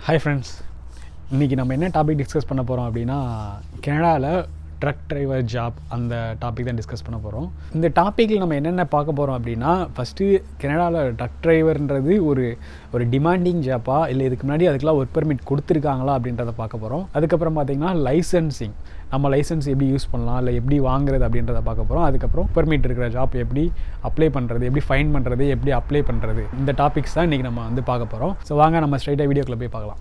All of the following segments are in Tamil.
ஹாய் ஃப்ரெண்ட்ஸ் இன்றைக்கி நம்ம என்ன டாபிக் டிஸ்கஸ் பண்ண போகிறோம் அப்படின்னா கனடாவில் ட்ரக் டிரைவர் ஜாப் அந்த டாபிக் தான் டிஸ்கஸ் பண்ண போகிறோம் இந்த டாப்பிக்கில் நம்ம என்னென்ன பார்க்க போகிறோம் அப்படின்னா ஃபஸ்ட்டு கனடாவில் ட்ரக் டிரைவர்ன்றது ஒரு ஒரு டிமாண்டிங் ஜாப்பா இல்லை இதுக்கு முன்னாடி அதுக்கெலாம் ஒர்க் பெர்மிட் கொடுத்துருக்காங்களா அப்படின்றத பார்க்க போகிறோம் அதுக்கப்புறம் பார்த்தீங்கன்னா லைசன்சிங் நம்ம லைசன்ஸ் எப்படி யூஸ் பண்ணலாம் இல்லை எப்படி வாங்குறது அப்படின்றத பார்க்க போகிறோம் அதுக்கப்புறம் பெர்மிட் இருக்கிற ஜாப் எப்படி அப்ளை பண்ணுறது எப்படி ஃபைன் பண்ணுறது எப்படி அப்ளை பண்ணுறது இந்த டாபிக்ஸ் தான் இன்றைக்கி நம்ம வந்து பார்க்க போகிறோம் ஸோ வாங்க நம்ம ஸ்ட்ரைட்டாக வீடியோக்குள்ளே போய் பார்க்கலாம்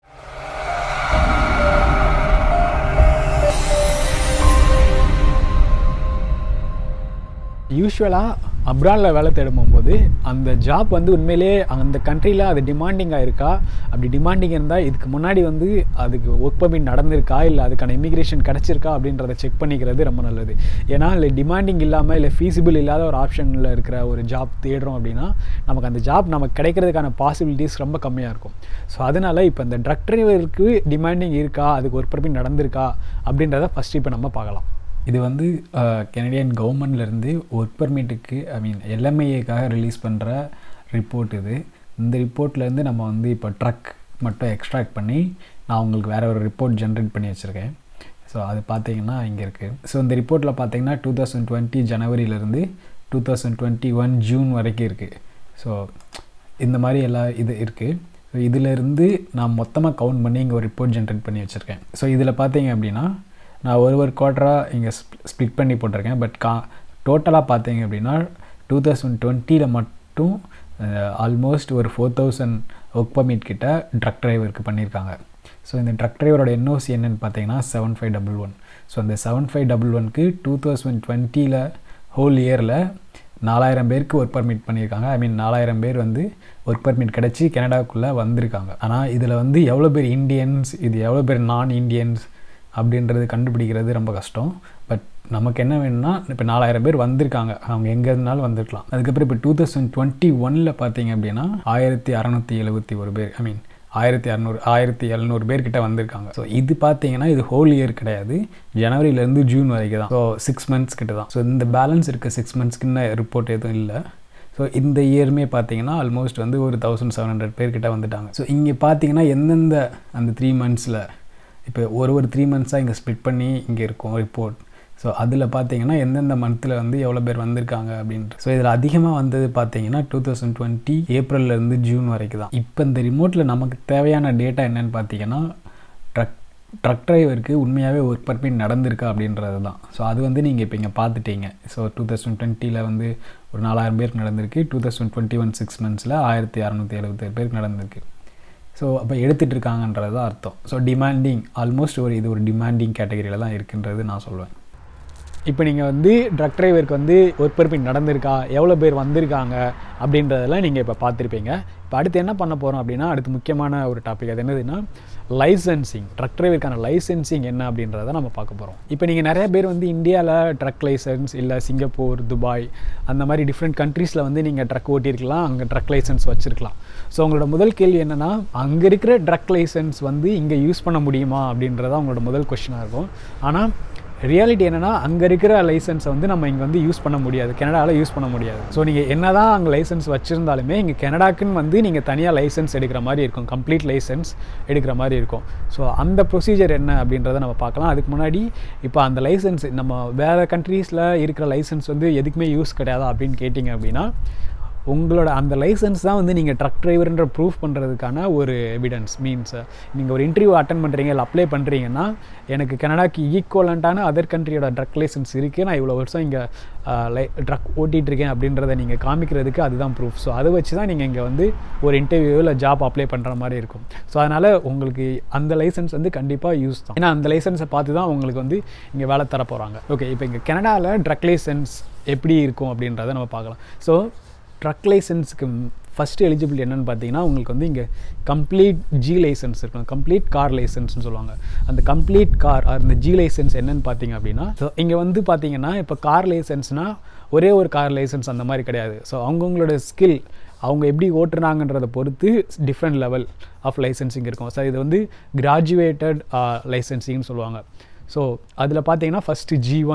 யூஸ்வலாக அப்ராடில் வேலை தேடும் போகும்போது அந்த ஜாப் வந்து உண்மையிலேயே அந்த கண்ட்ரியில் அது டிமாண்டிங்காக இருக்கா அப்படி டிமாண்டிங் இருந்தால் இதுக்கு முன்னாடி வந்து அதுக்கு ஒர்க் பர்மிட் நடந்திருக்கா இல்லை அதுக்கான இமிக்ரேஷன் கிடச்சிருக்கா அப்படின்றத செக் பண்ணிக்கிறது ரொம்ப நல்லது ஏன்னா இல்லை டிமாண்டிங் இல்லாமல் இல்லை ஃபீஸிபிள் இல்லாத ஒரு ஆப்ஷனில் இருக்கிற ஒரு ஜாப் தேடுறோம் அப்படின்னா நமக்கு அந்த ஜாப் நமக்கு கிடைக்கிறதுக்கான பாசிபிலிட்டிஸ் ரொம்ப கம்மியாக இருக்கும் ஸோ அதனால் இப்போ இந்த ட்ரக் டிரைவருக்கு டிமாண்டிங் இருக்கா அதுக்கு ஒர்க் பர்மிட் நடந்திருக்கா அப்படின்றத ஃபஸ்ட்டு இப்போ நம்ம பார்க்கலாம் இது வந்து கெனடியன் கவர்மெண்ட்லேருந்து ஒர்க் பர்மிட்டுக்கு ஐ மீன் எல்எம்ஐஏக்காக ரிலீஸ் பண்ணுற ரிப்போர்ட் இது இந்த ரிப்போர்ட்லேருந்து நம்ம வந்து இப்போ ட்ரக் மட்டும் எக்ஸ்ட்ராக்ட் பண்ணி நான் உங்களுக்கு வேறு ஒரு ரிப்போர்ட் ஜென்ரேட் பண்ணி வச்சுருக்கேன் ஸோ அது பார்த்தீங்கன்னா இங்கே இருக்குது ஸோ இந்த ரிப்போர்ட்டில் பார்த்தீங்கன்னா டூ தௌசண்ட் டுவெண்ட்டி ஜனவரியிலேருந்து two thousand twenty one June வரைக்கும் இருக்குது ஸோ இந்த மாதிரி எல்லா இது இருக்குது ஸோ இதிலேருந்து நான் மொத்தமாக கவுண்ட் பண்ணி இங்கே ஒரு ரிப்போர்ட் ஜென்ரேட் பண்ணி வச்சுருக்கேன் ஸோ இதில் பார்த்தீங்க அப்படின்னா நான் ஒரு ஒரு குவார்ட்டராக இங்கே ஸ்ப்ளிட் பண்ணி போட்டிருக்கேன் பட் கா டோட்டலாக பார்த்தீங்க அப்படின்னா டூ தௌசண்ட் டுவெண்ட்டியில் மட்டும் ஆல்மோஸ்ட் ஒரு ஃபோர் தௌசண்ட் ஒர்க் பர்மிட் கிட்ட ட்ரக் டிரைவருக்கு பண்ணியிருக்காங்க ஸோ இந்த ட்ரக் டிரைவரோட என்ஓசி என்னென்னு பார்த்தீங்கன்னா seven five double one so அந்த செவன் ஃபைவ் டபுள் ஒன்க்கு டூ தௌசண்ட் டுவெண்ட்டியில் ஹோல் இயரில் நாலாயிரம் பேருக்கு ஒர்க் பர்மிட் பண்ணியிருக்காங்க ஐ மீன் நாலாயிரம் பேர் வந்து ஒர்க் பர்மிட் கிடச்சி கனடாவுக்குள்ளே வந்திருக்காங்க ஆனால் இதில் வந்து எவ்வளோ பேர் இந்தியன்ஸ் இது எவ்வளோ பேர் நான் இந்தியன்ஸ் அப்படின்றது கண்டுபிடிக்கிறது ரொம்ப கஷ்டம் பட் நமக்கு என்ன வேணும்னா இப்போ நாலாயிரம் பேர் வந்திருக்காங்க அவங்க எங்கே இருந்தாலும் வந்திருக்கலாம் அதுக்கப்புறம் இப்போ டூ தௌசண்ட் டுவெண்ட்டி ஒனில் பார்த்தீங்க அப்படின்னா ஆயிரத்தி அறநூற்றி எழுபத்தி ஒரு பேர் ஐ மீன் ஆயிரத்தி இரநூறு ஆயிரத்தி எழுநூறு பேர்கிட்ட வந்திருக்காங்க ஸோ இது பார்த்தீங்கன்னா இது ஹோல் இயர் கிடையாது ஜனவரியிலேருந்து ஜூன் வரைக்கும் தான் ஸோ சிக்ஸ் மந்த்ஸ் கிட்ட தான் ஸோ இந்த பேலன்ஸ் இருக்க சிக்ஸ் மந்த்ஸ்க்கு இன்னும் ரிப்போர்ட் எதுவும் இல்லை ஸோ இந்த இயருமே பார்த்தீங்கன்னா ஆல்மோஸ்ட் வந்து ஒரு தௌசண்ட் செவன் ஹண்ட்ரட் பேர்கிட்ட வந்துட்டாங்க ஸோ இங்கே பார்த்தீங்கன்னா எந்தெந்த அந்த த்ரீ மந்த்ஸில் இப்போ ஒரு ஒரு த்ரீ மந்த்ஸாக இங்கே ஸ்ப்ளிட் பண்ணி இங்கே இருக்கும் ரிப்போர்ட் ஸோ அதில் பார்த்தீங்கன்னா எந்தெந்த மந்தில் வந்து எவ்வளோ பேர் வந்திருக்காங்க அப்படின்ட்டு ஸோ இதில் அதிகமாக வந்தது பார்த்தீங்கன்னா டூ தௌசண்ட் டுவெண்ட்டி ஏப்ரல்லேருந்து ஜூன் வரைக்கும் தான் இப்போ இந்த ரிமோட்டில் நமக்கு தேவையான டேட்டா என்னென்னு பார்த்தீங்கன்னா ட்ரக் ட்ரக் டிரைவருக்கு உண்மையாகவே ஒர்க் பர்மிட் நடந்திருக்கா அப்படின்றது தான் ஸோ அது வந்து நீங்கள் இப்போ இங்கே பார்த்துட்டீங்க ஸோ டூ தௌசண்ட் டுவெண்ட்டியில் வந்து ஒரு நாலாயிரம் பேருக்கு நடந்திருக்கு two thousand twenty one six மந்த்ஸில் ஆயிரத்தி அறநூற்றி எழுபத்தேழு பேருக்கு நடந்திருக்கு ஸோ அப்போ எடுத்துகிட்டு இருக்காங்கன்றது தான் அர்த்தம் ஸோ டிமாண்டிங் ஆல்மோஸ்ட் ஒரு இது ஒரு டிமாண்டிங் கேட்டகரியில் தான் இருக்குன்றது நான் சொல்லுவேன் இப்போ நீங்கள் வந்து ட்ரக் டிரைவருக்கு வந்து ஒர்க் பர்மிட் நடந்திருக்கா எவ்வளோ பேர் வந்திருக்காங்க அப்படின்றதெல்லாம் நீங்கள் இப்போ பார்த்துருப்பீங்க இப்போ அடுத்து என்ன பண்ண போகிறோம் அப்படின்னா அடுத்து முக்கியமான ஒரு டாபிக் அது என்னதுன்னா லைசன்சிங் ட்ரக் டிரைவருக்கான லைசன்சிங் என்ன அப்படின்றத நம்ம பார்க்க போகிறோம் இப்போ நீங்கள் நிறைய பேர் வந்து இந்தியாவில் ட்ரக் லைசன்ஸ் இல்லை சிங்கப்பூர் துபாய் அந்த மாதிரி டிஃப்ரெண்ட் கண்ட்ரீஸில் வந்து நீங்கள் ட்ரக் ஓட்டியிருக்கலாம் அங்கே ட்ரக் லைசன்ஸ் வச்சுருக்கலாம் ஸோ உங்களோட முதல் கேள்வி என்னென்னா அங்கே இருக்கிற ட்ரக் லைசன்ஸ் வந்து இங்கே யூஸ் பண்ண முடியுமா அப்படின்றத உங்களோட முதல் கொஷினாக இருக்கும் ஆனால் ரியாலிட்டி என்னென்னா அங்கே இருக்கிற லைசன்ஸை வந்து நம்ம இங்கே வந்து யூஸ் பண்ண முடியாது கனடாவில் யூஸ் பண்ண முடியாது ஸோ நீங்கள் என்ன தான் அங்கே லைசன்ஸ் வச்சுருந்தாலுமே இங்கே கனடாக்குன்னு வந்து நீங்கள் தனியாக லைசன்ஸ் எடுக்கிற மாதிரி இருக்கும் கம்ப்ளீட் லைசன்ஸ் எடுக்கிற மாதிரி இருக்கும் ஸோ அந்த ப்ரொசீஜர் என்ன அப்படின்றத நம்ம பார்க்கலாம் அதுக்கு முன்னாடி இப்போ அந்த லைசன்ஸ் நம்ம வேறு கண்ட்ரீஸில் இருக்கிற லைசன்ஸ் வந்து எதுக்குமே யூஸ் கிடையாதா அப்படின்னு கேட்டிங்க அப்படின்னா உங்களோட அந்த லைசன்ஸ் தான் வந்து நீங்கள் ட்ரக் டிரைவர்ன்ற ப்ரூஃப் பண்ணுறதுக்கான ஒரு எவிடன்ஸ் மீன்ஸ் நீங்கள் ஒரு இன்டர்வியூ அட்டன் பண்ணுறீங்க இல்லை அப்ளை பண்ணுறீங்கன்னா எனக்கு கனடாக்கு ஈக்குவலண்ட்டான அதர் கண்ட்ரியோட ட்ரக் லைசன்ஸ் இருக்குது நான் இவ்வளோ வருஷம் இங்கே லை ட்ரக் ஓட்டிகிட்ருக்கேன் அப்படின்றத நீங்கள் காமிக்கிறதுக்கு அதுதான் ப்ரூஃப் ஸோ அதை வச்சு தான் நீங்கள் இங்கே வந்து ஒரு இன்டர்வியூ இல்லை ஜாப் அப்ளை பண்ணுற மாதிரி இருக்கும் ஸோ அதனால் உங்களுக்கு அந்த லைசன்ஸ் வந்து கண்டிப்பாக யூஸ் தான் ஏன்னா அந்த லைசன்ஸை பார்த்து தான் உங்களுக்கு வந்து இங்கே வேலை தர போகிறாங்க ஓகே இப்போ இங்கே கனடாவில் ட்ரக் லைசன்ஸ் எப்படி இருக்கும் அப்படின்றத நம்ம பார்க்கலாம் ஸோ ட்ரக் லைசன்ஸுக்கு ஃபஸ்ட்டு எலிஜிபிலிட்டி என்னென்னு பார்த்தீங்கன்னா உங்களுக்கு வந்து இங்கே கம்ப்ளீட் ஜி லைசன்ஸ் இருக்கணும் கம்ப்ளீட் கார் லைசன்ஸ்னு சொல்லுவாங்க அந்த கம்ப்ளீட் கார் அந்த ஜி லைசன்ஸ் என்னென்னு பார்த்தீங்க அப்படின்னா ஸோ இங்கே வந்து பார்த்தீங்கன்னா இப்போ கார் லைசன்ஸ்னால் ஒரே ஒரு கார் லைசன்ஸ் அந்த மாதிரி கிடையாது ஸோ அவங்கவுங்களோட ஸ்கில் அவங்க எப்படி ஓட்டுறாங்கன்றதை பொறுத்து டிஃப்ரெண்ட் லெவல் ஆஃப் லைசன்சிங் இருக்கும் ஸோ இது வந்து கிராஜுவேட்டட் லைசன்சிங்னு சொல்லுவாங்க ஸோ அதில் பார்த்தீங்கன்னா ஃபஸ்ட்டு ஜி ஒன்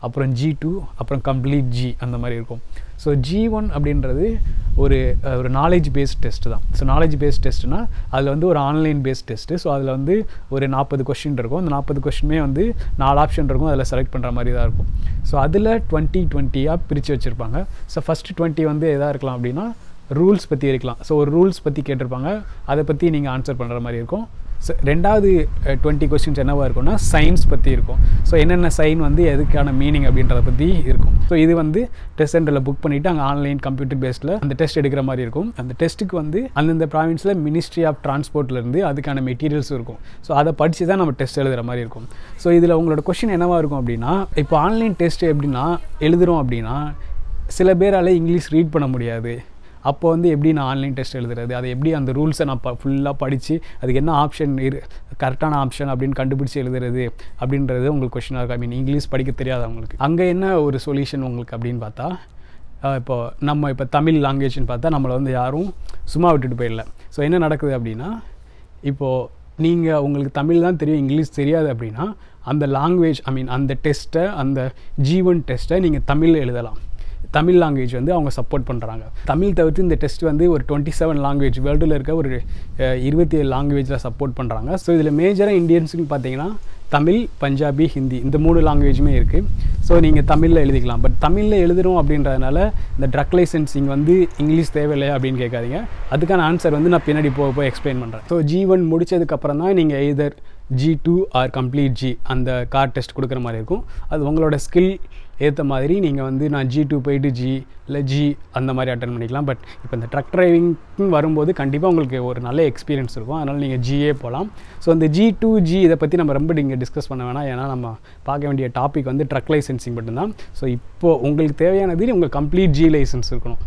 அப்புறம் ஜி டூ அப்புறம் கம்ப்ளீட் ஜி அந்த மாதிரி இருக்கும் ஸோ ஜி ஒன் அப்படின்றது ஒரு அஹ், ஒரு நாலேஜ் பேஸ்ட் டெஸ்ட் தான் ஸோ நாலேஜ் பேஸ்ட் டெஸ்ட்னா அதில் வந்து ஒரு ஆன்லைன் பேஸ்ட் டெஸ்ட்டு ஸோ அதில் வந்து ஒரு நாற்பது கொஷின் இருக்கும் அந்த நாற்பது கொஷினுமே வந்து நாலு ஆப்ஷன் இருக்கும் அதில் செலக்ட் பண்ணுற மாதிரி தான் இருக்கும் ஸோ அதில் டுவெண்ட்டி டுவெண்ட்டியாக பிரித்து வச்சுருப்பாங்க ஸோ ஃபஸ்ட்டு டுவெண்ட்டி வந்து எதாக இருக்கலாம் அப்படின்னா ரூல்ஸ் பற்றி இருக்கலாம் ஸோ ஒரு ரூல்ஸ் பற்றி கேட்டிருப்பாங்க அதை பற்றி நீங்கள் ஆன்சர் பண்ணுற மாதிரி இருக்கும் ஸோ ரெண்டாவது டுவெண்ட்டி கொஸ்டின்ஸ் என்னவாக இருக்கும்னா சயின்ஸ் பற்றி இருக்கும் ஸோ என்னென்ன சைன் வந்து எதுக்கான மீனிங் அப்படின்றத பற்றி இருக்கும் ஸோ இது வந்து டெஸ்ட் சென்டரில் புக் பண்ணிவிட்டு அங்கே ஆன்லைன் கம்ப்யூட்டர் பேஸில் அந்த டெஸ்ட் எடுக்கிற மாதிரி இருக்கும் அந்த டெஸ்ட்டுக்கு வந்து அந்தந்த ப்ராவின்ஸில் மினிஸ்ட்ரி ஆஃப் டிரான்ஸ்போர்ட்லேருந்து அதுக்கான மெட்டீரியல்ஸ் இருக்கும் ஸோ அதை படித்து தான் நம்ம டெஸ்ட் எழுதுகிற மாதிரி இருக்கும் ஸோ இதில் உங்களோட கொஷின் என்னவாக இருக்கும் அப்படின்னா இப்போ ஆன்லைன் டெஸ்ட் எப்படின்னா எழுதுகிறோம் அப்படின்னா சில பேரால் இங்கிலீஷ் ரீட் பண்ண முடியாது அப்போ வந்து எப்படி நான் ஆன்லைன் டெஸ்ட் எழுதுறது அதை எப்படி அந்த ரூல்ஸை நான் ப ஃபுல்லாக படித்து அதுக்கு என்ன ஆப்ஷன் இரு கரெக்டான ஆப்ஷன் அப்படின்னு கண்டுபிடிச்சி எழுதுறது அப்படின்றது உங்களுக்கு கொஷினாக இருக்கும் ஐ மீன் இங்கிலீஷ் படிக்க தெரியாது அவங்களுக்கு அங்கே என்ன ஒரு சொல்யூஷன் உங்களுக்கு அப்படின்னு பார்த்தா அஹ் இப்போ நம்ம இப்போ தமிழ் லாங்குவேஜ்னு பார்த்தா நம்மளை வந்து யாரும் சும்மா விட்டுட்டு போயிடல ஸோ என்ன நடக்குது அப்படின்னா இப்போது நீங்கள் உங்களுக்கு தமிழ் தான் தெரியும் இங்கிலீஷ் தெரியாது அப்படின்னா அந்த லாங்குவேஜ் ஐ மீன் அந்த டெஸ்ட்டை அந்த ஜீவன் டெஸ்ட்டை நீங்கள் தமிழில் எழுதலாம் தமிழ் லாங்குவேஜ் வந்து அவங்க சப்போர்ட் பண்ணுறாங்க தமிழ் தவிர்த்து இந்த டெஸ்ட் வந்து ஒரு டுவெண்ட்டி செவன் லாங்குவேஜ் வேர்ல்டில் இருக்க ஒரு அஹ், இருபத்தி ஏழு லாங்குவேஜில் சப்போர்ட் பண்ணுறாங்க ஸோ இதில் மேஜராக இந்தியன்ஸுன்னு பார்த்தீங்கன்னா தமிழ் பஞ்சாபி ஹிந்தி இந்த மூணு லாங்குவேஜுமே இருக்குது ஸோ நீங்கள் தமிழில் எழுதிக்கலாம் பட் தமிழில் எழுதுறோம் அப்படின்றதுனால இந்த ட்ரக் லைசன்சிங் வந்து இங்கிலீஷ் தேவையில்லையா அப்படின்னு கேட்காதீங்க அதுக்கான ஆன்சர் வந்து நான் பின்னாடி போக போய் எக்ஸ்பிளைன் பண்ணுறேன் ஸோ ஜி ஒன் முடிச்சதுக்கப்புறம் தான் நீங்கள் either G two or complete G அந்த கார் டெஸ்ட் கொடுக்குற மாதிரி இருக்கும் அது உங்களோட ஸ்கில் ஏற்ற மாதிரி நீங்கள் வந்து நான் ஜி டூ போயிட்டு ஜி இல்லை ஜி அந்த மாதிரி அட்டன் பண்ணிக்கலாம் பட் இப்போ இந்த ட்ரக் டிரைவிங்னு வரும்போது கண்டிப்பாக உங்களுக்கு ஒரு நல்ல எக்ஸ்பீரியன்ஸ் இருக்கும் அதனால் நீங்கள் ஜிஏ போகலாம் ஸோ இந்த ஜி டூ ஜி இதை பற்றி நம்ம ரொம்ப இங்கே டிஸ்கஸ் பண்ண வேணாம் ஏன்னா நம்ம பார்க்க வேண்டிய டாபிக் வந்து ட்ரக் லைசன்சிங் மட்டும்தான் ஸோ இப்போது உங்களுக்கு தேவையானது உங்கள் கம்ப்ளீட் ஜி லைசன்ஸ் இருக்கணும்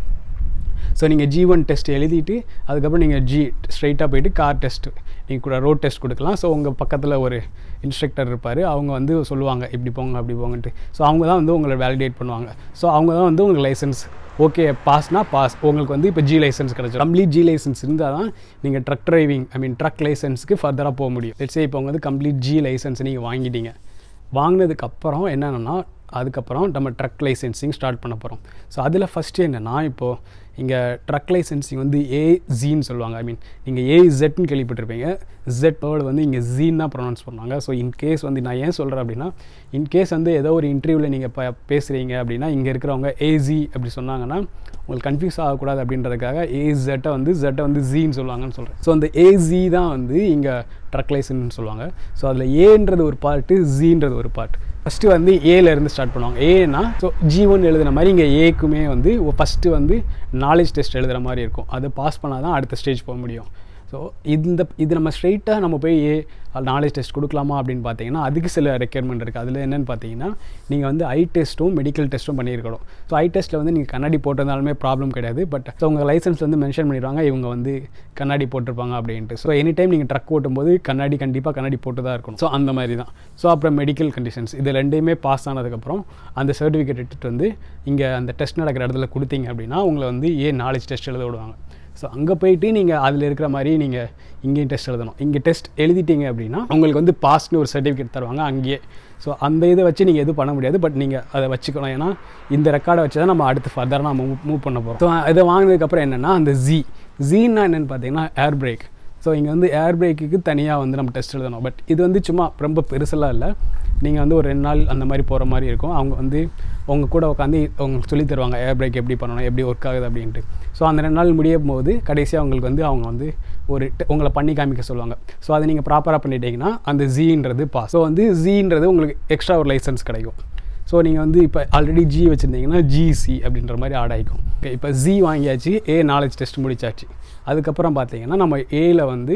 ஸோ நீங்கள் ஜி ஒன் டெஸ்ட் எழுதிட்டு அதுக்கப்புறம் நீங்கள் ஜி ஸ்ட்ரைட்டாக போயிட்டு கார் டெஸ்ட் நீங்கள் கூட ரோட் டெஸ்ட் கொடுக்கலாம் ஸோ உங்கள் பக்கத்தில் ஒரு இன்ஸ்ட்ரக்டர் இருப்பார் அவங்க வந்து சொல்லுவாங்க இப்படி போங்க அப்படி போங்கன்ட்டு ஸோ அவங்க தான் வந்து உங்களை வேலிடேட் பண்ணுவாங்க ஸோ அவங்க தான் வந்து உங்களுக்கு லைசன்ஸ் ஓகே பாஸ்னா பாஸ் உங்களுக்கு வந்து இப்போ ஜி லைசன்ஸ் கிடச்சிடும் கம்ப்ளீட் ஜி லைசன்ஸ் இருந்தால் தான் நீங்கள் truck driving I mean truck லைசன்ஸ்க்கு ஃபர்தராக போக முடியும் லெட்ஸே இப்போ வந்து கம்ப்ளீட் ஜி லைசன்ஸ் நீங்கள் வாங்கிட்டீங்க வாங்கினதுக்கு அப்புறம் என்னென்னா அதுக்கப்புறம் நம்ம ட்ரக் லைசன்சிங் ஸ்டார்ட் பண்ண போகிறோம் ஸோ அதில் ஃபஸ்ட்டு என்னென்னா இப்போது இங்கே ட்ரக் லைசன்சிங் வந்து ஏஜின்னு சொல்லுவாங்க ஐ மீன் நீங்கள் ஏஇசெட்னு கேள்விப்பட்டிருப்பீங்க ஜெட் வேர்டு வந்து இங்கே ஜீன் தான் ப்ரொனவுன்ஸ் பண்ணுவாங்க ஸோ இன்கேஸ் வந்து நான் ஏன் சொல்கிறேன் அப்படின்னா இன்கேஸ் வந்து ஏதோ ஒரு இன்டர்வியூவில் நீங்கள் இப்போ பேசுகிறீங்க அப்படின்னா இங்கே இருக்கிறவங்க ஏஜி அப்படி சொன்னாங்கன்னா உங்களுக்கு கன்ஃபியூஸ் ஆகக்கூடாது அப்படின்றதுக்காக ஏசெட்டை வந்து ஜெட்டை வந்து ஜீன்னு சொல்லுவாங்கன்னு சொல்கிறேன் ஸோ அந்த ஏஜி தான் வந்து இங்கே ட்ரக் லைசன்ஸ்னு சொல்லுவாங்க ஸோ அதில் ஏன்றது ஒரு பார்ட்டு ஜீன்றது ஒரு பார்ட் ஃபஸ்ட்டு வந்து ஏல இருந்து ஸ்டார்ட் பண்ணுவாங்க ஏன்னா ஸோ ஜி ஒன் எழுதுன மாதிரி இங்கே ஏக்குமே வந்து ஃபஸ்ட்டு வந்து நாலேஜ் டெஸ்ட் எழுதுகிற மாதிரி இருக்கும் அது பாஸ் பண்ணால் தான் அடுத்த ஸ்டேஜ் போக முடியும் ஸோ இந்த இது நம்ம ஸ்ட்ரைட்டாக நம்ம போய் ஏ நாலேஜ் டெஸ்ட் கொடுக்கலாமா அப்படின்னு பார்த்தீங்கன்னா அதுக்கு சில ரெக்யர்மெண்ட் இருக்குது அதில் என்னென்னு பார்த்தீங்கன்னா நீங்கள் வந்து ஐ டெஸ்ட்டும் மெடிக்கல் டெஸ்ட்டும் பண்ணியிருக்கணும் ஸோ ஐ டெஸ்ட்டில் வந்து நீங்கள் கண்ணாடி போட்டிருந்தாலுமே ப்ராப்ளம் கிடையாது பட் ஸோ உங்கள் லைசன்ஸ் வந்து மென்ஷன் பண்ணிடுவாங்க இவங்க வந்து கண்ணாடி போட்டிருப்பாங்க அப்படின்ட்டு ஸோ எனி டைம் நீங்கள் ட்ரக் ஓட்டும்போது கண்ணாடி கண்டிப்பாக கண்ணாடி போட்டு தான் இருக்கணும் ஸோ அந்த மாதிரி தான் ஸோ அப்புறம் மெடிக்கல் கண்டிஷன்ஸ் இது ரெண்டையுமே பாஸ் ஆனதுக்கப்புறம் அந்த சர்டிஃபிகேட் எடுத்துகிட்டு வந்து இங்கே அந்த டெஸ்ட் நடக்கிற இடத்துல கொடுத்தீங்க அப்படின்னா உங்களை வந்து ஏன் நாலேஜ் டெஸ்ட் எழுத விடுவாங்க ஸோ அங்கே போயிட்டு நீங்கள் அதில் இருக்கிற மாதிரி நீங்கள் இங்கேயும் டெஸ்ட் எழுதணும் இங்கே டெஸ்ட் எழுதிட்டீங்க அப்படின்னா உங்களுக்கு வந்து பாஸ்ட்னு ஒரு சர்டிஃபிகேட் தருவாங்க அங்கேயே ஸோ அந்த இதை வச்சு நீங்கள் எதுவும் பண்ண முடியாது பட் நீங்கள் அதை வச்சுக்கணும் ஏன்னா இந்த ரெக்கார்டை வச்சு தான் நம்ம அடுத்து ஃபர்தராக நம்ம மூவ் பண்ண போகிறோம் ஸோ இதை வாங்கினதுக்கப்புறம் என்னென்னா அந்த ஜி ஜீன்னா என்னென்னு பார்த்தீங்கன்னா ஏர் பிரேக் ஸோ இங்கே வந்து ஏர் பிரேக்குக்கு தனியாக வந்து நம்ம டெஸ்ட் எழுதணும் பட் இது வந்து சும்மா ரொம்ப பெருசெல்லாம் இல்லை நீங்கள் வந்து ஒரு ரெண்டு நாள் அந்த மாதிரி போகிற மாதிரி இருக்கும் அவங்க வந்து உங்கள் கூட உட்காந்து உங்களுக்கு சொல்லி தருவாங்க ஏர் பிரேக் எப்படி பண்ணணும் எப்படி ஒர்க் ஆகுது அப்படின்ட்டு ஸோ அந்த ரெண்டு நாள் முடியும் போது கடைசியாக அவங்களுக்கு வந்து அவங்க வந்து ஒரு te- உங்களை பண்ணி காமிக்க சொல்லுவாங்க ஸோ அதை நீங்கள் ப்ராப்பராக பண்ணிட்டீங்கன்னா அந்த ஜீன்றது பாஸ் ஸோ வந்து ஜீன்றது உங்களுக்கு எக்ஸ்ட்ரா ஒரு லைசன்ஸ் கிடைக்கும் ஸோ நீங்கள் வந்து இப்போ ஆல்ரெடி ஜி வச்சுருந்தீங்கன்னா ஜிசி அப்படின்ற மாதிரி ஆட் ஆகிக்கும் ஓகே இப்போ ஜி வாங்கியாச்சு ஏ நாலேஜ் டெஸ்ட் முடிச்சாச்சு அதுக்கப்புறம் பார்த்தீங்கன்னா நம்ம ஏல வந்து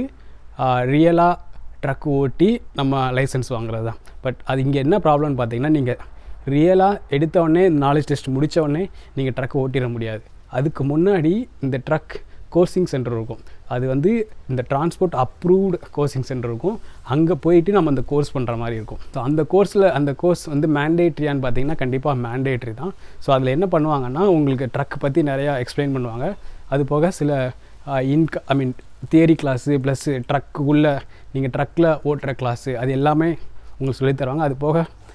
ரியலாக ட்ரக் ஓட்டி நம்ம லைசன்ஸ் வாங்குறது தான் பட் அது இங்கே என்ன ப்ராப்ளம்னு பார்த்தீங்கன்னா நீங்கள் ரியலாக எடுத்த உடனே நாலேஜ் டெஸ்ட் முடித்த உடனே நீங்கள் ட்ரக் ஓட்டிட முடியாது அதுக்கு முன்னாடி இந்த ட்ரக் கோர்சிங் சென்டர் இருக்கும் அது வந்து இந்த டிரான்ஸ்போர்ட் அப்ரூவ்டு கோர்சிங் சென்டர் இருக்கும் அங்கே போயிட்டு நம்ம அந்த கோர்ஸ் பண்ணுற மாதிரி இருக்கும் ஸோ அந்த கோர்ஸில் அந்த கோர்ஸ் வந்து மேண்டேட்ரியான்னு பார்த்தீங்கன்னா கண்டிப்பாக மேண்டேட்ரி தான் ஸோ அதில் என்ன பண்ணுவாங்கன்னா உங்களுக்கு ட்ரக் பற்றி நிறையா எக்ஸ்பிளைன் பண்ணுவாங்க அது போக சில இன்க I mean theory class plus ட்ரக்குள்ளே நீங்கள் ட்ரக்கில் ஓட்டுற கிளாஸு அது எல்லாமே உங்களுக்கு சொல்லித் தருவாங்க அது போக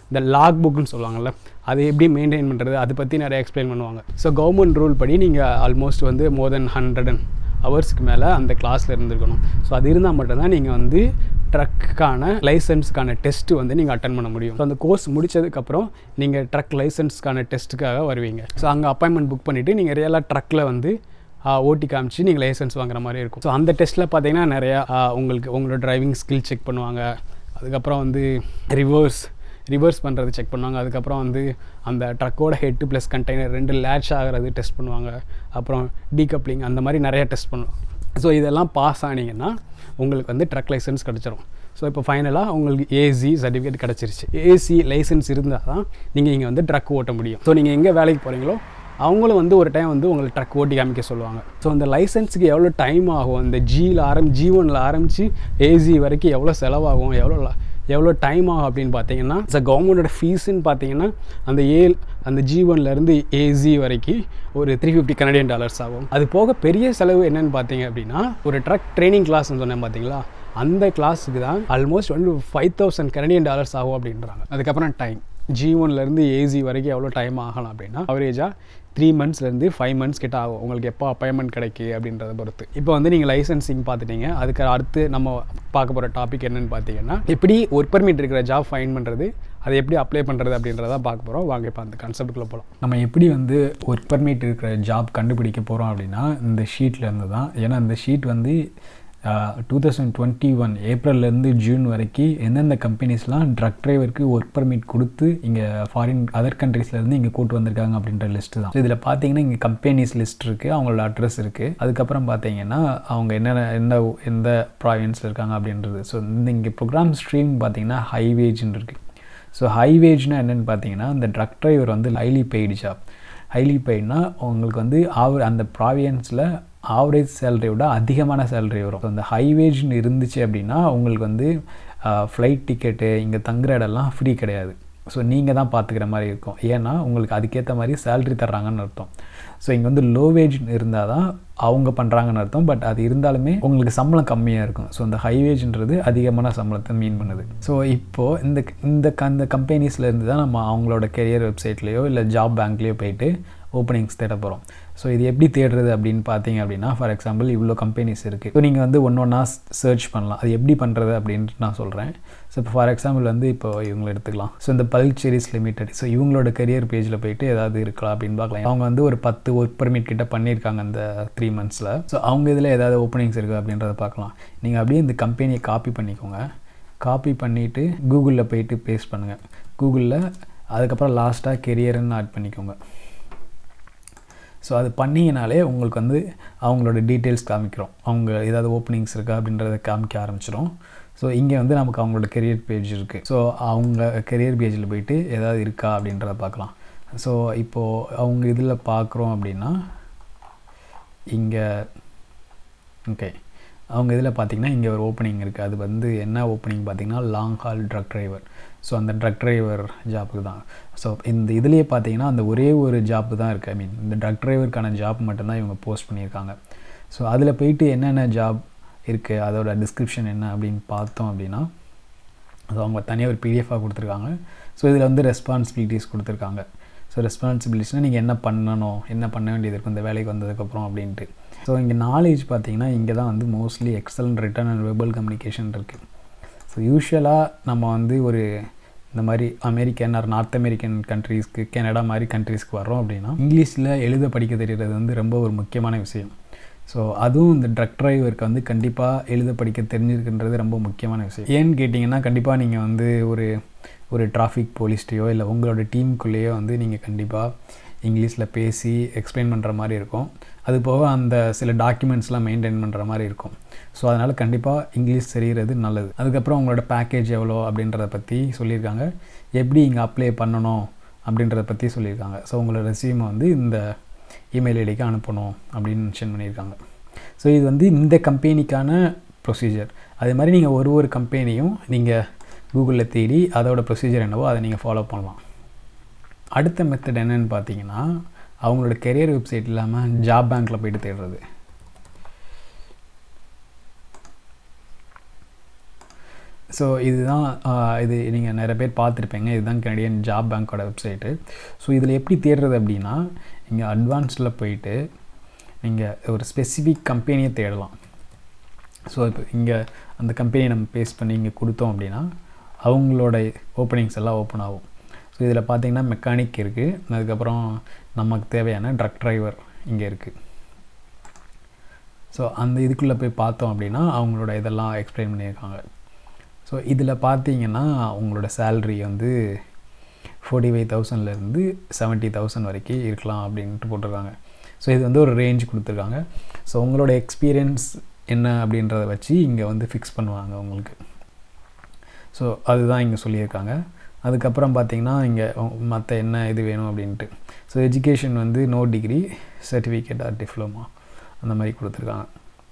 இந்த லாக் புக்குன்னு சொல்லுவாங்கள்ல அதை எப்படி மெயின்டைன் பண்ணுறது அதை பற்றி நிறைய எக்ஸ்பிளைன் பண்ணுவாங்க ஸோ கவர்மெண்ட் ரூல் படி நீங்கள் ஆல்மோஸ்ட் வந்து மோர் தென் ஹண்ட்ரட் அண்ட் ஹவர்ஸ்க்கு மேலே அந்த கிளாஸில் இருந்திருக்கணும் ஸோ அது இருந்தால் மட்டும்தான் நீங்கள் வந்து ட்ரக்குக்கான லைசன்ஸ்க்கான டெஸ்ட்டு வந்து நீங்கள் அட்டன் பண்ண முடியும் ஸோ அந்த கோர்ஸ் முடிச்சதுக்கப்புறம் நீங்கள் ட்ரக் லைசன்ஸ்க்கான டெஸ்ட்டுக்காக வருவீங்க ஸோ அங்கே அப்பாயின்மெண்ட் புக் பண்ணிவிட்டு நீங்கள் ரியலாக ட்ரக்கில் வந்து ஓட்டி காமிச்சு நீங்கள் லைசன்ஸ் வாங்குற மாதிரி இருக்கும் ஸோ அந்த டெஸ்ட்டில் பார்த்தீங்கன்னா நிறையா ஆ, உங்களுக்கு உங்களோட டிரைவிங் ஸ்கில் செக் பண்ணுவாங்க அதுக்கப்புறம் வந்து ரிவர்ஸ் ரிவர்ஸ் பண்ணுறது செக் பண்ணுவாங்க அதுக்கப்புறம் வந்து அந்த ட்ரக்கோட ஹெட் ப்ளஸ் கண்டெய்னர் ரெண்டு லேட்ச் ஆகிறது டெஸ்ட் பண்ணுவாங்க அப்புறம் டீகப்ளிங் அந்த மாதிரி நிறைய டெஸ்ட் பண்ணுவாங்க ஸோ இதெல்லாம் பாஸ் ஆனீங்கன்னா உங்களுக்கு வந்து ட்ரக் லைசன்ஸ் கிடச்சிரும் ஸோ இப்போ ஃபைனலாக உங்களுக்கு ஏசி சர்டிஃபிகேட் கிடச்சிருச்சு ஏசி லைசன்ஸ் இருந்தால் தான் நீங்கள் இங்கே வந்து ட்ரக் ஓட்ட முடியும் ஸோ நீங்கள் எங்கே வேலைக்கு போகிறீங்களோ அவங்களும் வந்து ஒரு டைம் வந்து உங்களுக்கு ட்ரக் ஓட்டி காமிக்க சொல்லுவாங்க ஸோ அந்த லைசன்ஸுக்கு எவ்வளோ டைம் ஆகும் இந்த ஜியில் ஆரம் ஜி ஒனில் ஆரம்பித்து ஏசி வரைக்கும் எவ்வளோ செலவாகும் எவ்வளோ ல- எவ்வளோ டைம் ஆகும் அப்படின்னு பார்த்தீங்கன்னா ஸோ கவர்மெண்டோட ஃபீஸுன்னு பார்த்தீங்கன்னா அந்த ஏ அந்த ஜி ஒன்லேருந்து ஏசி வரைக்கும் ஒரு த்ரீ ஃபிஃப்டி கனடியன் டாலர்ஸ் ஆகும் அது போக பெரிய செலவு என்னன்னு பார்த்தீங்க அப்படின்னா ஒரு ட்ரக் ட்ரைனிங் கிளாஸ்னு சொன்னேன் பார்த்தீங்களா அந்த கிளாஸுக்கு தான் ஆல்மோஸ்ட் வந்து ஃபைவ் தௌசண்ட் கனடியன் டாலர்ஸ் ஆகும் அப்படின்றாங்க அதுக்கப்புறம் டைம் ஜி ஒன்லேருந்து ஏசி வரைக்கும் எவ்வளோ டைம் ஆகலாம் அப்படின்னா அவரேஜாக த்ரீ மந்த்ஸ்லேருந்து ஃபைவ் மந்த்ஸ் கிட்ட ஆகும் உங்களுக்கு எப்போ அப்பாயின்மெண்ட் கிடைக்கு அப்படின்றத பொறுத்து இப்போ வந்து நீங்கள் லைசன்சிங் பார்த்துட்டீங்க அதுக்கு அடுத்து நம்ம பார்க்க போகிற டாபிக் என்னன்னு பார்த்தீங்கன்னா எப்படி ஒர்க் பர்மிட் இருக்கிற ஜாப் ஃபைன் பண்ணுறது அதை எப்படி அப்ளை பண்ணுறது அப்படின்றத பார்க்க போகிறோம் வாங்க இப்போ அந்த கான்செப்ட்டுக்குள்ளே போகலாம் நம்ம எப்படி வந்து ஒர்க் பர்மிட் இருக்கிற ஜாப் கண்டுபிடிக்க போகிறோம் அப்படின்னா இந்த ஷீட்டில் இருந்து தான் ஏன்னா இந்த ஷீட் வந்து டூ தௌசண்ட் டுவெண்ட்டி ஒன் ஏப்ரல்லேருந்து ஜூன் வரைக்கும் எந்தெந்த கம்பெனிஸ்லாம் ட்ரக் டிரைவருக்கு ஒர்க் பர்மிட் கொடுத்து இங்கே ஃபாரின் அதர் கண்ட்ரீஸ்லேருந்து இங்கே கூட்டு வந்திருக்காங்க அப்படின்ற லிஸ்ட்டு தான் இதில் பார்த்தீங்கன்னா இங்கே கம்பெனிஸ் லிஸ்ட் இருக்குது அவங்களோட அட்ரஸ் இருக்குது அதுக்கப்புறம் பார்த்தீங்கன்னா அவங்க என்னென்ன எந்த எந்த ப்ராவின்ஸில் இருக்காங்க அப்படின்றது ஸோ இந்த இங்கே ப்ரோக்ராம் ஸ்ட்ரீம் பார்த்தீங்கன்னா ஹைவேஜ்னு இருக்குது ஸோ ஹைவேஜ்னா என்னென்னு பார்த்தீங்கன்னா இந்த ட்ரக் டிரைவர் வந்து ஹைலி பெய்டு ஜாப் ஹைலி பெய்ட்னா உங்களுக்கு வந்து ஆவ அந்த ப்ராவியன்ஸில் ஆவரேஜ் சேலரியை விட அதிகமான சேலரி வரும் ஸோ அந்த ஹைவேஜ்னு இருந்துச்சு அப்படின்னா உங்களுக்கு வந்து ஃப்ளைட் டிக்கெட்டு இங்கே தங்குற இடம்லாம் ஃப்ரீ கிடையாது ஸோ நீங்கள் தான் பார்த்துக்கிற மாதிரி இருக்கும் ஏன்னா உங்களுக்கு அதுக்கேற்ற மாதிரி சேலரி தர்றாங்கன்னு அர்த்தம் ஸோ இங்கே வந்து லோ வேஜ் இருந்தால் தான் அவங்க பண்ணுறாங்கன்னு அர்த்தம் பட் அது இருந்தாலுமே உங்களுக்கு சம்பளம் கம்மியாக இருக்கும் ஸோ அந்த ஹைவேஜ்ன்றது அதிகமான சம்பளத்தை மீன் பண்ணுது ஸோ இப்போது இந்த இந்த க- இந்த கம்பெனிஸில் இருந்து தான் நம்ம அவங்களோட கெரியர் வெப்சைட்லேயோ இல்லை ஜாப் பேங்க்லேயோ போயிட்டு ஓப்பனிங்ஸ் தேட போகிறோம் ஸோ இது எப்படி தேடுறது அப்படின்னு பார்த்தீங்க அப்படின்னா ஃபார் எக்ஸாம்பிள் இவ்வளோ கம்பெனிஸ் இருக்குது ஸோ நீங்கள் வந்து ஒன்று ஒன்றா சர்ச் பண்ணலாம் அது எப்படி பண்ணுறது அப்படின்ட்டு நான் சொல்கிறேன் ஸோ இப்போ ஃபார் எக்ஸாம்பிள் வந்து இப்போ இவங்களை எடுத்துக்கலாம் ஸோ இந்த பல்க் செரிஸ் லிமிடெட் ஸோ இவங்களோட கரியர் பேஜில் போயிட்டு ஏதாவது இருக்கலாம் அப்படின்னு பார்க்கலாம் அவங்க வந்து ஒரு பத்து ஒர்க் பர்மிட் கிட்ட பண்ணியிருக்காங்க அந்த த்ரீ மந்த்ஸில் ஸோ அவங்க இதில் ஏதாவது ஓப்பனிங்ஸ் இருக்குது அப்படின்றத பார்க்கலாம் நீங்கள் அப்படியே இந்த கம்பெனியை காப்பி பண்ணிக்கோங்க காப்பி பண்ணிவிட்டு கூகுளில் போயிட்டு பேஸ்ட் பண்ணுங்கள் கூகுளில் அதுக்கப்புறம் லாஸ்ட்டாக கெரியர்னு ஆட் பண்ணிக்கோங்க ஸோ அது பண்ணிங்கனாலே உங்களுக்கு வந்து அவங்களோட டீட்டெயில்ஸ் காமிக்கிறோம் அவங்க ஏதாவது ஓப்பனிங்ஸ் இருக்கா அப்படின்றத காமிக்க ஆரம்பிச்சிடும் ஸோ இங்கே வந்து நமக்கு அவங்களோட கெரியர் பேஜ் இருக்குது ஸோ அவங்க கெரியர் பேஜில் போயிட்டு ஏதாவது இருக்கா அப்படின்றத பார்க்கலாம் ஸோ இப்போது அவங்க இதில் பார்க்குறோம் அப்படின்னா இங்கே ஓகே அவங்க இதில் பார்த்தீங்கன்னா இங்கே ஒரு ஓப்பனிங் இருக்குது அது வந்து என்ன ஓப்பனிங் பார்த்தீங்கன்னா long haul truck driver so அந்த ட்ரக் டிரைவர் ஜாப்புக்கு தான் ஸோ இந்த இதுலேயே பார்த்தீங்கன்னா அந்த ஒரே ஒரு ஜாப்பு தான் இருக்குது ஐ மீன் இந்த ட்ரக் டிரைவருக்கான ஜாப் மட்டும்தான் இவங்க போஸ்ட் பண்ணியிருக்காங்க ஸோ அதில் போயிட்டு என்னென்ன ஜாப் இருக்குது அதோட டிஸ்கிரிப்ஷன் என்ன அப்படின்னு பார்த்தோம் அப்படின்னா அது அவங்க தனியாக ஒரு பிடிஎஃபாக கொடுத்துருக்காங்க ஸோ இதில் வந்து ரெஸ்பான்சிபிலிட்டிஸ் கொடுத்துருக்காங்க ஸோ ரெஸ்பான்சிபிலிட்டிஸ்னால் நீங்கள் என்ன பண்ணணும் என்ன பண்ண வேண்டியது இருக்கும் இந்த வேலைக்கு வந்ததுக்கப்புறம் அப்படின்ட்டு ஸோ இங்கே நாலேஜ் பார்த்தீங்கன்னா இங்கே தான் வந்து mostly excellent written and verbal communication இருக்குது ஸோ யூஸ்வலாக நம்ம வந்து ஒரு இந்த மாதிரி அமெரிக்கன் ஆர் நார்த் அமெரிக்கன் கண்ட்ரீஸ்க்கு கனடா மாதிரி கண்ட்ரீஸ்க்கு வர்றோம் அப்படின்னா இங்கிலீஷில் எழுத படிக்க தெரியறது வந்து ரொம்ப ஒரு முக்கியமான விஷயம் ஸோ அதுவும் இந்த ட்ரக் டிரைவருக்கு வந்து கண்டிப்பாக எழுத படிக்க தெரிஞ்சிருக்குன்றது ரொம்ப முக்கியமான விஷயம் ஏன்னு கேட்டிங்கன்னா கண்டிப்பாக நீங்கள் வந்து ஒரு ஒரு டிராஃபிக் போலீஸ்டையோ இல்லை உங்களோட டீமுக்குள்ளேயோ வந்து நீங்கள் கண்டிப்பாக இங்கிலீஷில் பேசி எக்ஸ்பிளைன் பண்ணுற மாதிரி இருக்கும் அது போக அந்த சில டாக்குமெண்ட்ஸ்லாம் மெயின்டைன் பண்ணுற மாதிரி இருக்கும் ஸோ அதனால் கண்டிப்பாக இங்கிலீஷ் தெரிகிறது நல்லது அதுக்கப்புறம் உங்களோட பேக்கேஜ் எவ்வளோ அப்படின்றத பற்றி சொல்லியிருக்காங்க எப்படி இங்கே அப்ளை பண்ணணும் அப்படின்றத பற்றி சொல்லியிருக்காங்க ஸோ உங்களோட ரெசியூமை வந்து இந்த இமெயில் ஐடிக்கு அனுப்பணும் அப்படின்னு மென்ஷன் பண்ணியிருக்காங்க ஸோ இது வந்து இந்த கம்பெனிக்கான ப்ரொசீஜர் அதே மாதிரி நீங்கள் ஒரு ஒரு கம்பெனியும் நீங்கள் கூகுளில் தேடி அதோட ப்ரொசீஜர் என்னவோ அதை நீங்கள் ஃபாலோ பண்ணலாம் அடுத்த மெத்தட் என்னன்னு பார்த்தீங்கன்னா அவங்களோட கெரியர் வெப்சைட் இல்லாமல் ஜாப் பேங்க்கில் போயிட்டு தேடுறது ஸோ இதுதான் ஆஹ், இது நீங்கள் நிறைய பேர் பார்த்துருப்பீங்க இதுதான் கனடியன் ஜாப் பேங்க்கோட வெப்சைட்டு ஸோ இதில் எப்படி தேடுறது அப்படின்னா நீங்கள் அட்வான்ஸில் போயிட்டு நீங்கள் ஒரு ஸ்பெசிஃபிக் கம்பெனியை தேடலாம் ஸோ இப்போ இங்கே அந்த கம்பெனியை நம்ம பேஸ்ட் பண்ணி இங்கே கொடுத்தோம் அப்படின்னா அவங்களோட ஓப்பனிங்ஸ் எல்லாம் ஓப்பன் ஆகும் ஸோ இதில் பார்த்தீங்கன்னா மெக்கானிக் இருக்குது அதுக்கப்புறம் நமக்கு தேவையான ட்ரக் டிரைவர் இங்கே இருக்குது ஸோ அந்த இதுக்குள்ளே போய் பார்த்தோம் அப்படின்னா அவங்களோட இதெல்லாம் எக்ஸ்பிளைன் பண்ணியிருக்காங்க ஸோ இதில் பார்த்தீங்கன்னா உங்களோட சேல்ரி வந்து ஃபோர்ட்டி ஃபைவ் தௌசண்ட்லேருந்து செவன்ட்டி தௌசண்ட் வரைக்கும் இருக்கலாம் அப்படின்ட்டு போட்டிருக்காங்க ஸோ இது வந்து ஒரு ரேஞ்ச் கொடுத்துருக்காங்க ஸோ உங்களோட எக்ஸ்பீரியன்ஸ் என்ன அப்படின்றத வச்சு இங்கே வந்து ஃபிக்ஸ் பண்ணுவாங்க உங்களுக்கு ஸோ அதுதான் இங்கே சொல்லியிருக்காங்க அதுக்கப்புறம் பார்த்தீங்கன்னா இங்கே மற்ற என்ன இது வேணும் அப்படின்ட்டு ஸோ எஜுகேஷன் வந்து no degree certificate or diploma அந்த மாதிரி கொடுத்துருக்காங்க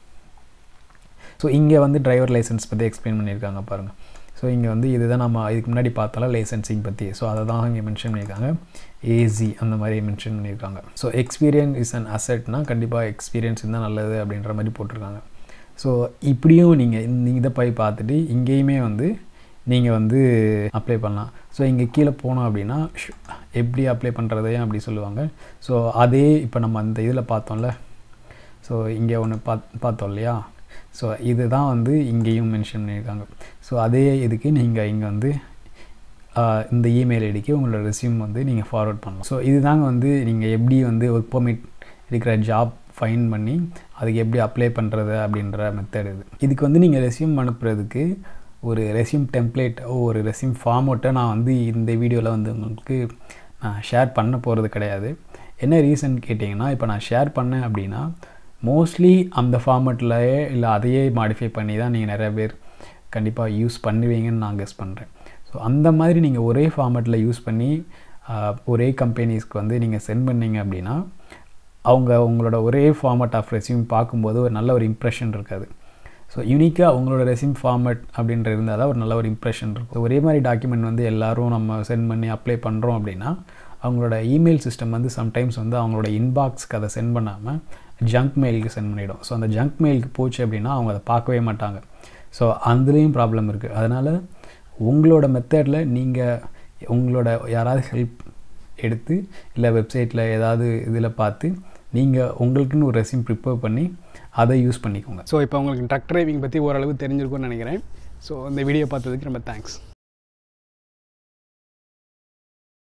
ஸோ இங்கே வந்து டிரைவர் லைசன்ஸ் பற்றி எக்ஸ்பிளைன் பண்ணியிருக்காங்க பாருங்கள் ஸோ இங்கே வந்து இதுதான் நம்ம இதுக்கு முன்னாடி பார்த்தாலும் லைசன்சிங் பற்றி ஸோ அதை தான் இங்கே மென்ஷன் பண்ணியிருக்காங்க ஏசி அந்த மாதிரி மென்ஷன் பண்ணியிருக்காங்க ஸோ எக்ஸ்பீரியன்ஸ் இஸ் அன் அசட்னா கண்டிப்பாக எக்ஸ்பீரியன்ஸ் இருந்தால் நல்லது அப்படின்ற மாதிரி போட்டிருக்காங்க ஸோ இப்படியும் நீங்கள் இந்த இதை போய் பார்த்துட்டு இங்கேயுமே வந்து நீங்கள் வந்து அப்ளை பண்ணலாம் ஸோ இங்கே கீழே போனோம் அப்படின்னா ஷ்- எப்படி அப்ளை பண்ணுறதையும் அப்படி சொல்லுவாங்க ஸோ அதே இப்போ நம்ம அந்த இதில் பார்த்தோம்ல ஸோ இங்கே ஒன்று பாத் பார்த்தோம் இல்லையா ஸோ இதுதான் வந்து இங்கேயும் மென்ஷன் பண்ணியிருக்காங்க ஸோ அதே இதுக்கு நீங்கள் இங்கே வந்து ஆஹ், இந்த இமெயில் ஐடிக்கு உங்களோட ரெஸ்யூம் வந்து நீங்கள் ஃபார்வர்ட் பண்ணலாம் ஸோ இதுதாங்க வந்து நீங்கள் எப்படி வந்து ஒர்க் பர்மிட் இருக்கிற ஜாப் ஃபைன் பண்ணி அதுக்கு எப்படி அப்ளை பண்ணுறது அப்படின்ற மெத்தட் இது இதுக்கு வந்து நீங்கள் ரெஸ்யூம் அனுப்புறதுக்கு ஒரு ரெஸ்யூம் டெம்ப்ளேட் ஒரு ரெஸ்யூம் ஃபார்மேட்டை நான் வந்து இந்த வீடியோவில் வந்து உங்களுக்கு நான் ஷேர் பண்ண போகிறது கிடையாது என்ன ரீசன் கேட்டிங்கன்னா இப்போ நான் ஷேர் பண்ணேன் அப்படின்னா மோஸ்ட்லி அந்த ஃபார்மேட்லையே இல்லை அதையே மாடிஃபை பண்ணி தான் நீங்கள் நிறைய பேர் கண்டிப்பாக யூஸ் பண்ணுவீங்கன்னு நான் கெஸ் பண்ணுறேன் ஸோ அந்த மாதிரி நீங்கள் ஒரே ஃபார்மேட்டில் யூஸ் பண்ணி ஆஹ், ஒரே கம்பெனிஸ்க்கு வந்து நீங்கள் சென்ட் பண்ணீங்க அப்படின்னா அவங்க உங்களோட ஒரே ஃபார்மேட் ஆஃப் ரெஸ்யூம் பார்க்கும்போது ஒரு நல்ல ஒரு இம்ப்ரெஷன் இருக்காது ஸோ யூனிக்காக உங்களோட ரெஸ்யூம் ஃபார்மேட் அப்படின்ற இருந்தால் தான் ஒரு நல்ல ஒரு இம்ப்ரெஷன் இருக்கும் ஒரே மாதிரி டாக்குமெண்ட் வந்து எல்லாரும் நம்ம சென்ட் பண்ணி அப்ளை பண்ணுறோம் அப்படின்னா அவங்களோட இமெயில் சிஸ்டம் வந்து சம்டைம்ஸ் வந்து அவங்களோட இன்பாக்ஸ்க்கு அதை சென்ட் பண்ணாமல் ஜங்க் மெயிலுக்கு சென்ட் பண்ணிடும் ஸோ அந்த ஜங்க் மெயிலுக்கு போச்சு அப்படின்னா அவங்க அதை பார்க்கவே மாட்டாங்க ஸோ அதுலேயும் ப்ராப்ளம் இருக்குது அதனால் உங்களோட மெத்தடில் நீங்கள் உங்களோட யாராவது ஹெல்ப் எடுத்து இல்லை வெப்சைட்டில் ஏதாவது இதில் பார்த்து நீங்கள் உங்களுக்குன்னு ஒரு ரெஸ்யூம் ப்ரிப்பேர் பண்ணி அதை யூஸ் பண்ணிக்கோங்க ஸோ இப்போ உங்களுக்கு ட்ரக் டிரைவிங் பற்றி ஓரளவு தெரிஞ்சிருக்கும்னு நினைக்கிறேன் ஸோ இந்த வீடியோ பார்த்ததுக்கு ரொம்ப தேங்க்ஸ்